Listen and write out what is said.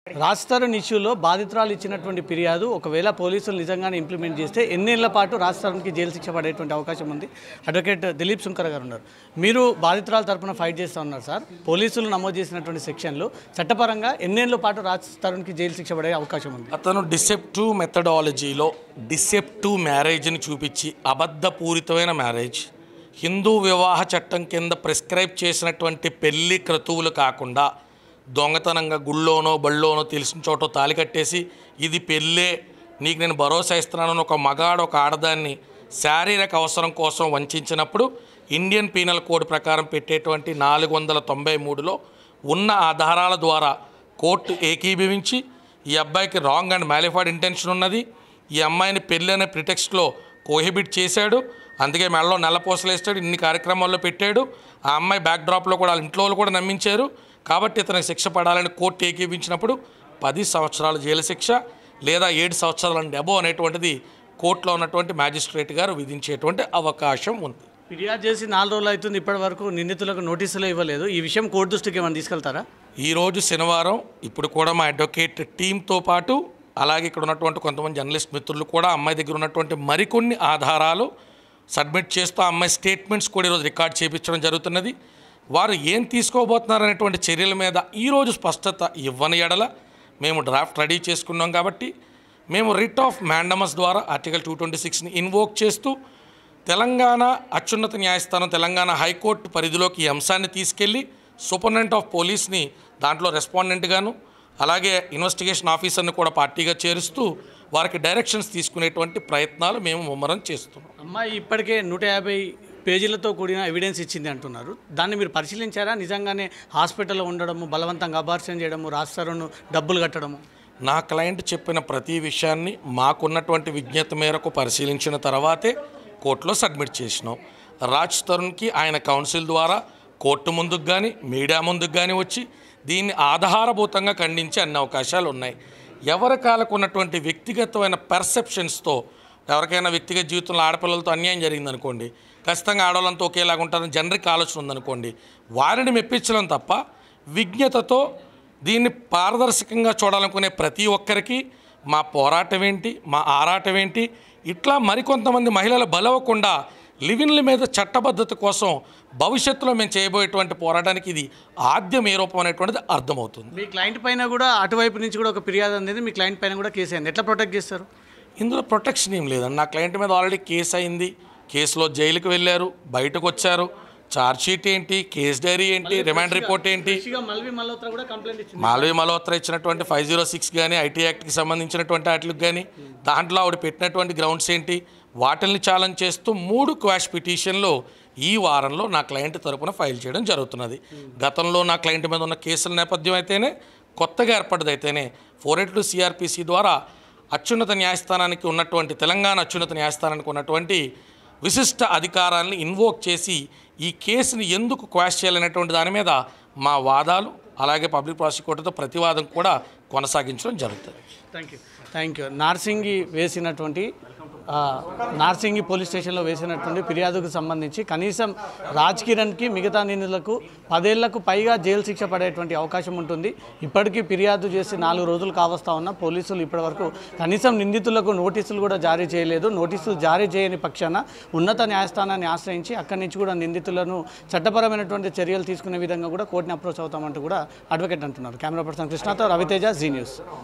రాజస్థాన్ ఇష్యూలో బాధితురాలు ఇచ్చినటువంటి ఫిర్యాదు ఒకవేళ పోలీసులు నిజంగానే ఇంప్లిమెంట్ చేస్తే ఎన్నేళ్ల పాటు రాజస్థాన్కి జైలు శిక్ష పడేటువంటి అవకాశం ఉంది అడ్వకేట్ దిలీప్ శంకర్ గారు ఉన్నారు మీరు బాధితురాల తరపున ఫైట్ చేస్తూ ఉన్నారు సార్ పోలీసులు నమోదు చేసినటువంటి సెక్షన్లు చట్టపరంగా ఎన్నేళ్ల పాటు రాజస్థాన్కి జైలు శిక్ష పడే అవకాశం ఉంది అతను డిసెప్టివ్ మెథడాలజీలో డిసెప్టివ్ మ్యారేజ్ని చూపించి అబద్ధపూరితమైన మ్యారేజ్ హిందూ వివాహ చట్టం కింద ప్రిస్క్రైబ్ చేసినటువంటి పెళ్లి క్రతువులు కాకుండా దొంగతనంగా గుళ్ళోనో బళ్ళోనో తెలిసిన చోట తాలి కట్టేసి ఇది పెళ్ళే నీకు నేను భరోసా ఇస్తున్నానని ఒక మగాడు ఒక ఆడదాన్ని శారీరక అవసరం కోసం వంచినప్పుడు ఇండియన్ పీనల్ కోడ్ ప్రకారం పెట్టేటువంటి నాలుగు వందల తొంభై మూడులో ఉన్న ఆధారాల ద్వారా కోర్టు ఏకీభవించి ఈ అబ్బాయికి రాంగ్ అండ్ మ్యాలిఫైడ్ ఇంటెన్షన్ ఉన్నది ఈ అమ్మాయిని పెళ్ళి అనే ప్రిటెక్స్ట్లో కోహిబిట్ చేశాడు అందుకే మెడలో నల్లపూసలు వేస్తాడు ఇన్ని కార్యక్రమాల్లో పెట్టాడు ఆ అమ్మాయి బ్యాక్ డ్రాప్లో కూడా వాళ్ళ ఇంట్లో వాళ్ళు కూడా నమ్మించారు కాబట్టి ఇతనికి శిక్ష పడాలని కోర్టు ఏకీపించినప్పుడు పది సంవత్సరాల జైలు శిక్ష లేదా ఏడు సంవత్సరాల డెబో అనేటువంటిది కోర్టులో ఉన్నటువంటి మ్యాజిస్ట్రేట్ గారు విధించేటువంటి అవకాశం ఉంది ఫిర్యాదు చేసి నాలుగు రోజులు అవుతుంది ఇప్పటి వరకు నిందితులకు నోటీసులు ఇవ్వలేదు ఈ విషయం కోర్టు దృష్టికి ఏమైనా తీసుకెళ్తారా ఈరోజు శనివారం ఇప్పుడు కూడా మా అడ్వకేట్ టీంతో పాటు అలాగే ఇక్కడ ఉన్నటువంటి కొంతమంది జర్నలిస్ట్ మిత్రులు కూడా అమ్మాయి దగ్గర ఉన్నటువంటి మరికొన్ని ఆధారాలు సబ్మిట్ చేస్తూ ఆ అమ్మాయి స్టేట్మెంట్స్ కూడా ఈరోజు రికార్డ్ చేయించడం జరుగుతున్నది వారు ఏం తీసుకోబోతున్నారు అనేటువంటి చర్యల మీద ఈరోజు స్పష్టత ఇవ్వని ఎడల మేము డ్రాఫ్ట్ రెడీ చేసుకున్నాం కాబట్టి మేము రిట్ ఆఫ్ మ్యాండమస్ ద్వారా ఆర్టికల్ టూ ట్వంటీ సిక్స్ని ఇన్వోక్ చేస్తూ తెలంగాణ అత్యున్నత న్యాయస్థానం తెలంగాణ హైకోర్టు పరిధిలోకి ఈ అంశాన్ని తీసుకెళ్ళి సూపరింటెండెంట్ ఆఫ్ పోలీస్ని దాంట్లో రెస్పాండెంట్గాను అలాగే ఇన్వెస్టిగేషన్ ఆఫీసర్ని కూడా పార్టీగా చేరుస్తూ వారికి డైరెక్షన్స్ తీసుకునేటువంటి ప్రయత్నాలు మేము ముమ్మరం చేస్తున్నాం అమ్మాయి ఇప్పటికే నూట యాభై పేజీలతో కూడిన ఎవిడెన్స్ ఇచ్చింది అంటున్నారు దాన్ని మీరు పరిశీలించారా నిజంగానే హాస్పిటల్లో ఉండడము బలవంతంగా అబార్షన్ చేయడము రాస్తారును డబ్బులు కట్టడము నా క్లయింట్ చెప్పిన ప్రతి విషయాన్ని మాకున్నటువంటి విజ్ఞత మేరకు పరిశీలించిన తర్వాతే కోర్టులో సబ్మిట్ చేసినాం రాజ్ తరుణ్కి ఆయన కౌన్సిల్ ద్వారా కోర్టు ముందుకు కానీ మీడియా ముందుకు కానీ వచ్చి దీన్ని ఆధారభూతంగా ఖండించే అన్ని అవకాశాలు ఉన్నాయి ఎవరి కాలకు ఉన్నటువంటి వ్యక్తిగతమైన పర్సెప్షన్స్తో ఎవరికైనా వ్యక్తిగత జీవితంలో ఆడపిల్లలతో అన్యాయం జరిగిందనుకోండి ఖచ్చితంగా ఆడవాళ్ళంతా ఒకేలాగా ఉంటారని జనరిక్ ఆలోచన ఉందనుకోండి వారిని మెప్పించడం తప్ప విజ్ఞతతో దీన్ని పారదర్శకంగా చూడాలనుకునే ప్రతి ఒక్కరికి మా పోరాటం ఏంటి మా ఆరాటం ఏంటి ఇట్లా మరికొంతమంది మహిళలు బలవకుండా లివిన్ల మీద చట్టబద్ధత కోసం భవిష్యత్తులో మేము చేయబోయేటువంటి పోరాటానికి ఇది ఆద్యం ఏ రూపం అనేటువంటిది అర్థమవుతుంది మీ క్లయింట్ పైన కూడా అటువైపు నుంచి కూడా ఒక ఫిర్యాదు అనేది మీ క్లయింట్ పైన కూడా కేసు అయింది ఎట్లా ప్రొటెక్ట్ చేస్తారు ఇందులో ప్రొటెక్షన్ ఏం లేదండి నా క్లయింట్ మీద ఆల్రెడీ కేసు అయింది కేసులో జైలుకి వెళ్ళారు బయటకు వచ్చారు ఛార్జ్ షీట్ ఏంటి కేస్ డైరీ ఏంటి రిమాండ్ రిపోర్ట్ ఏంటి మల్వి మల్హోత్రా కూడా కంప్లైంట్ ఇచ్చింది మాల్వి మల్హోత్రా ఇచ్చినటువంటి ఫైవ్ జీరో సిక్స్ కానీ ఐటీ యాక్ట్కి సంబంధించినటువంటి వాటికి కానీ దాంట్లో ఆవిడ పెట్టినటువంటి గ్రౌండ్స్ ఏంటి వాటిల్ని ఛాలెంజ్ చేస్తూ మూడు క్వాష్ పిటిషన్లు ఈ వారంలో నా క్లయింట్ తరపున ఫైల్ చేయడం జరుగుతున్నది గతంలో నా క్లయింట్ మీద ఉన్న కేసుల నేపథ్యం అయితేనే కొత్తగా ఏర్పడ్డది అయితేనే ఫోర్ ఎయిట్ టూ సిఆర్పిసి ద్వారా అత్యున్నత న్యాయస్థానానికి ఉన్నటువంటి తెలంగాణ అత్యున్నత న్యాయస్థానానికి ఉన్నటువంటి విశిష్ట అధికారాన్ని ఇన్వోక్ చేసి ఈ కేసుని ఎందుకు క్వాష్ చేయాలనేటువంటి దాని మీద మా వాదాలు అలాగే పబ్లిక్ ప్రాసిక్యూటర్తో ప్రతివాదం కూడా కొనసాగించడం జరుగుతుంది thank you thank you Narsingi వేసినటువంటి ఆ, నార్సింగి పోలీస్ స్టేషన్లో వేసినటువంటి ఫిర్యాదుకు సంబంధించి కనీసం రాజ్ కిరణ్కి మిగతా నిందితులకు పదేళ్లకు పైగా జైలు శిక్ష పడేటువంటి అవకాశం ఉంటుంది ఇప్పటికీ ఫిర్యాదు చేసి నాలుగు రోజులు కావస్తా ఉన్న పోలీసులు ఇప్పటివరకు కనీసం నిందితులకు నోటీసులు కూడా జారీ చేయలేదు నోటీసులు జారీ చేయని పక్షాన ఉన్నత న్యాయస్థానాన్ని ఆశ్రయించి అక్కడి నుంచి కూడా నిందితులను చట్టపరమైనటువంటి చర్యలు తీసుకునే విధంగా కూడా కోర్టుని అప్రోచ్ అవుతామంటూ కూడా అడ్వకేట్ అంటున్నారు కెమెరా పర్సన్ కృష్ణతో రవితేజ జీ న్యూస్